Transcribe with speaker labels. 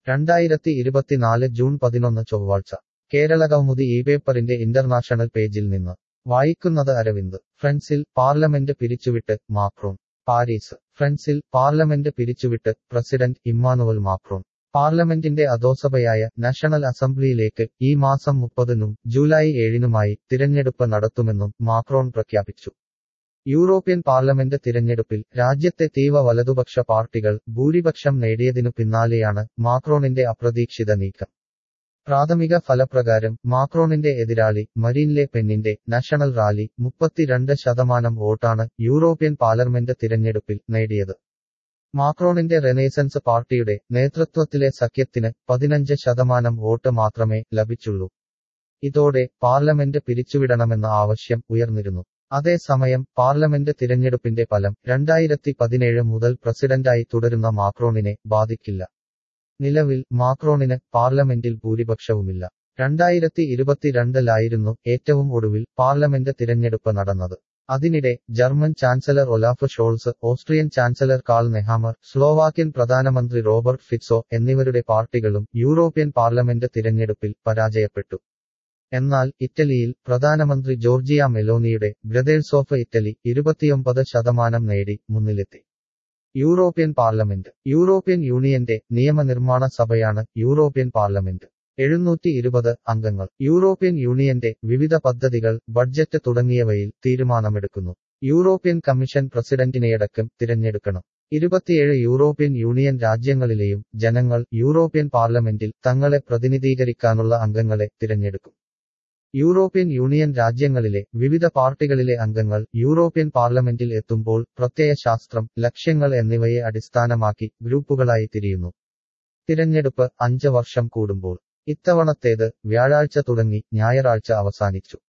Speaker 1: രണ്ടായിരത്തി ഇരുപത്തിനാല് ജൂൺ പതിനൊന്ന് ചൊവ്വാഴ്ച കേരള കൗമുദി ഈ പേപ്പറിന്റെ ഇന്റർനാഷണൽ പേജിൽ നിന്ന് വായിക്കുന്നത് അരവിന്ദ് ഫ്രൻസിൽ പാർലമെന്റ് പിരിച്ചുവിട്ട് മാക്രോൺ പാരീസ് ഫ്രൻസിൽ പാർലമെന്റ് പിരിച്ചുവിട്ട് പ്രസിഡന്റ് ഇമ്മാനുവൽ മാക്രോൺ പാർലമെന്റിന്റെ അധോസഭയായ നാഷണൽ അസംബ്ലിയിലേക്ക് ഈ മാസം മുപ്പതിനും ജൂലൈ ഏഴിനുമായി തിരഞ്ഞെടുപ്പ് നടത്തുമെന്നും മാക്രോൺ പ്രഖ്യാപിച്ചു യൂറോപ്യൻ പാർലമെന്റ് തിരഞ്ഞെടുപ്പിൽ രാജ്യത്തെ തീവ്ര വലതുപക്ഷ പാർട്ടികൾ ഭൂരിപക്ഷം നേടിയതിനു പിന്നാലെയാണ് മാക്രോണിന്റെ അപ്രതീക്ഷിത നീക്കം പ്രാഥമിക ഫലപ്രകാരം മാക്രോണിന്റെ എതിരാളി മരീൻ ലെ പെന്നിന്റെ നാഷണൽ റാലി മുപ്പത്തിരണ്ട് ശതമാനം വോട്ടാണ് യൂറോപ്യൻ പാർലമെന്റ് തിരഞ്ഞെടുപ്പിൽ നേടിയത് മാക്രോണിന്റെ റെനേസൻസ് പാർട്ടിയുടെ നേതൃത്വത്തിലെ സഖ്യത്തിന് പതിനഞ്ച് ശതമാനം വോട്ട് മാത്രമേ ലഭിച്ചുള്ളൂ ഇതോടെ പാർലമെന്റ് പിരിച്ചുവിടണമെന്ന ആവശ്യം ഉയർന്നിരുന്നു അതേസമയം പാർലമെന്റ് തിരഞ്ഞെടുപ്പിന്റെ ഫലം രണ്ടായിരത്തി പതിനേഴ് മുതൽ പ്രസിഡന്റായി തുടരുന്ന മാക്രോണിനെ ബാധിക്കില്ല നിലവിൽ മാക്രോണിന് പാർലമെന്റിൽ ഭൂരിപക്ഷവുമില്ല രണ്ടായിരത്തി ഇരുപത്തിരണ്ടിലായിരുന്നു ഏറ്റവും ഒടുവിൽ പാർലമെന്റ് തിരഞ്ഞെടുപ്പ് നടന്നത് അതിനിടെ German chancellor Olaf Scholz Austrian chancellor Karl Nehammer Slovakian പ്രധാനമന്ത്രി റോബർട്ട് ഫിറ്റ്സോ എന്നിവരുടെ പാർട്ടികളും യൂറോപ്യൻ പാർലമെന്റ് തിരഞ്ഞെടുപ്പിൽ പരാജയപ്പെട്ടു എന്നാൽ ഇറ്റലിയിൽ പ്രധാനമന്ത്രി ജോർജിയ മെലോനിയുടെ ബ്രദേഴ്സ് ഓഫ് ഇറ്റലി ഇരുപത്തിയൊമ്പത് ശതമാനം നേടി മുന്നിലെത്തി യൂറോപ്യൻ പാർലമെന്റ് യൂറോപ്യൻ യൂണിയന്റെ നിയമനിർമ്മാണ സഭയാണ് യൂറോപ്യൻ പാർലമെന്റ് എഴുന്നൂറ്റി ഇരുപത് അംഗങ്ങൾ യൂറോപ്യൻ യൂണിയന്റെ വിവിധ പദ്ധതികൾ ബഡ്ജറ്റ് തുടങ്ങിയവയിൽ തീരുമാനമെടുക്കുന്നു യൂറോപ്യൻ കമ്മീഷൻ പ്രസിഡന്റിനെയടക്കം തിരഞ്ഞെടുക്കണം ഇരുപത്തിയേഴ് യൂറോപ്യൻ യൂണിയൻ രാജ്യങ്ങളിലെയും ജനങ്ങൾ യൂറോപ്യൻ പാർലമെന്റിൽ തങ്ങളെ പ്രതിനിധീകരിക്കാനുള്ള അംഗങ്ങളെ തിരഞ്ഞെടുക്കും യൂറോപ്യൻ യൂണിയൻ രാജ്യങ്ങളിലെ വിവിധ പാർട്ടികളിലെ അംഗങ്ങൾ യൂറോപ്യൻ പാർലമെന്റിൽ എത്തുമ്പോൾ പ്രത്യയശാസ്ത്രം ലക്ഷ്യങ്ങൾ എന്നിവയെ അടിസ്ഥാനമാക്കി ഗ്രൂപ്പുകളായി തിരിയുന്നു തിരഞ്ഞെടുപ്പ് അഞ്ച് വർഷം കൂടുമ്പോൾ ഇത്തവണത്തേത് വ്യാഴാഴ്ച തുടങ്ങി ഞായറാഴ്ച അവസാനിച്ചു